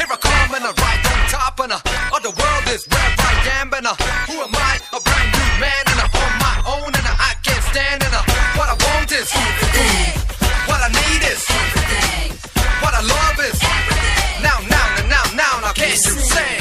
Here I come and I right on top and uh, of the world is where I am and uh, who am I? A brand new man and I'm on my own and uh, I can't stand and uh, what I want is Everything, what I need is everything, what I love is everything. now now now now now now can you Listen. sing?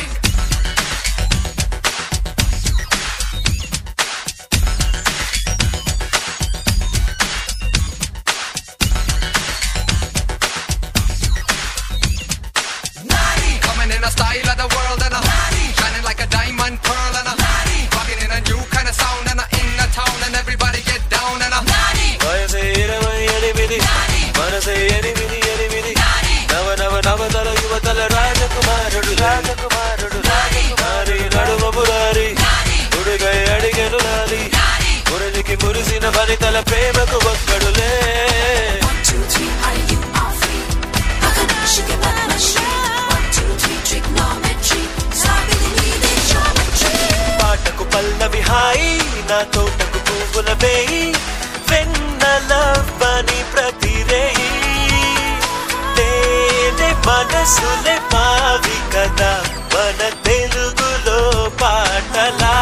Coming in a style of the world and a shining like a diamond pearl and a rocking in a new kind of sound and a in the town and everybody get down and a వయసే ఇరవై ఎనిమిది మనసే ఎనిమిది ఎనిమిది నవ నవ నవతల యువతల రాజకుమారుడు రాజకుమారుడు రాజకుమారి నడుమ మురారి ఉడుగై అడిగెను నాది మురళికి మురిసిన ఫలితల ప్రేమకు ఒక్కడులే One, two, three, are you all free? Shake it, mama, shake. One, two, three, trigonometry. Stability, they geometry. పాటకు పల్లవి హాయి నా తోటకు పువ్వుల వేయి వెన్నలవ్వని ప్రతి రేయి తేనె మనసులే మావి కదా మన తెలుగులో పాటలా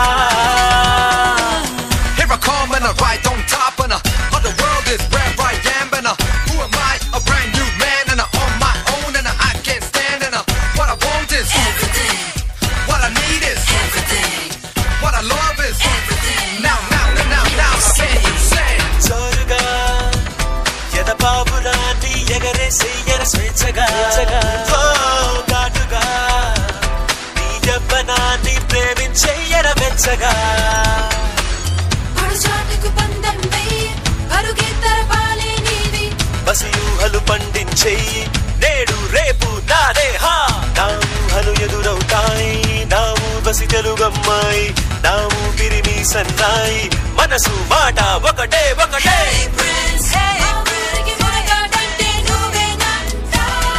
Here I come and I right on top and uh, of the world is where I am and uh, who am I? A brand new man and uh, on my own and uh, I can't stand and uh, what I want is Everything, what I need is everything, what I love is everything. now now now now now can you sing? జోరుగా ఎదపాపురాన్ని ఎగరేసి ఎర స్వేచ్ఛగా ఓ ఘాటుగా నీ యవ్వనాన్ని ప్రేమించే ఎర వెచ్చగా పడుచాటుకు పందెం వెయ్యి. పరుగెత్తరపాలే నీది. బసి ఊహలు పండించేయి నేడు రేపు నాదే హా నా ఊహలు ఎదురవుతాయి నా ఊర్వశి తెలుగమ్మాయి నా ఊపిరి నీ సన్నాయి మనసు మాట ఒకటే ఒకటే Hey, Prince. మా ఊరికి మునగాడంటే నువ్వేనంట.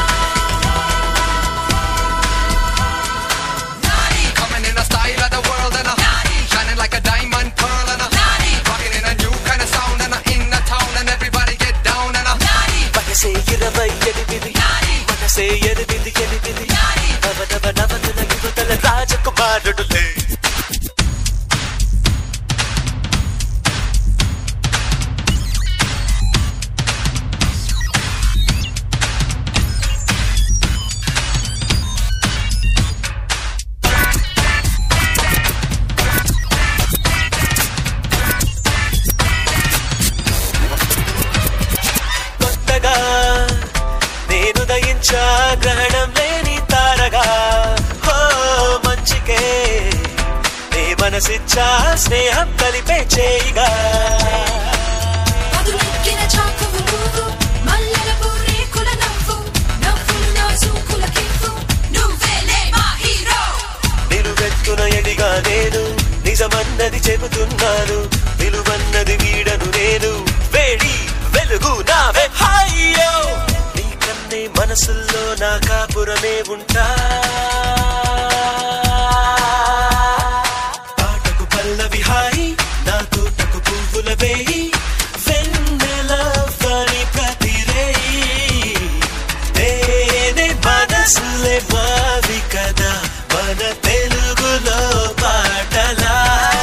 Coming in a style of the world and uh, shining like a diamond pearl and uh, rocking in a new kind of sound and uh, in the town and everybody get down and uh, మనసే ఇరవై ఎనిమిది మనసే ఎనిమిది ఎనిమిది నవ నవ నవతల యువతల రాజకుమారుడులే కొత్తగా నేను దయించా గ్రహణం లేని తారగా హో మంచికే నీ మనసిచ్చా స్నేహం కలిపే చేయిగా పదునెక్కిన చాకువు నువ్వు. మల్లెల పూరేకుల నవ్వు. నవ్వులు నా చూపుల కివ్వు. నువ్వేలే మా హీరో. నిలువెత్తున ఎడిగా నేను నిజమన్నది చెబుతున్నాను విలువన్నది వీడను నేను వేడి వెలుగు నావే హాయ్యో నీ కన్నే మనసుల్లో నా కాపురమే ఉంటా పాటకు పల్లవి హాయి నా తోటకు పువ్వుల వేయి వెన్నెలవ్వని ప్రతి రేయి నేనే మనసులే మావి కదా మన తెలుగులో పాటలా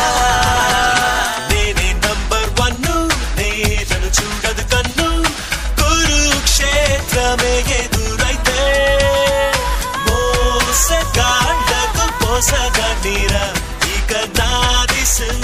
నేనే నంబర్ వన్ నేనను చూడదు కన్ను కురుక్షేత్రమే ఎదురైతే మోసగాళ్లకు మోసగా నీరా ఇక నాది సింహ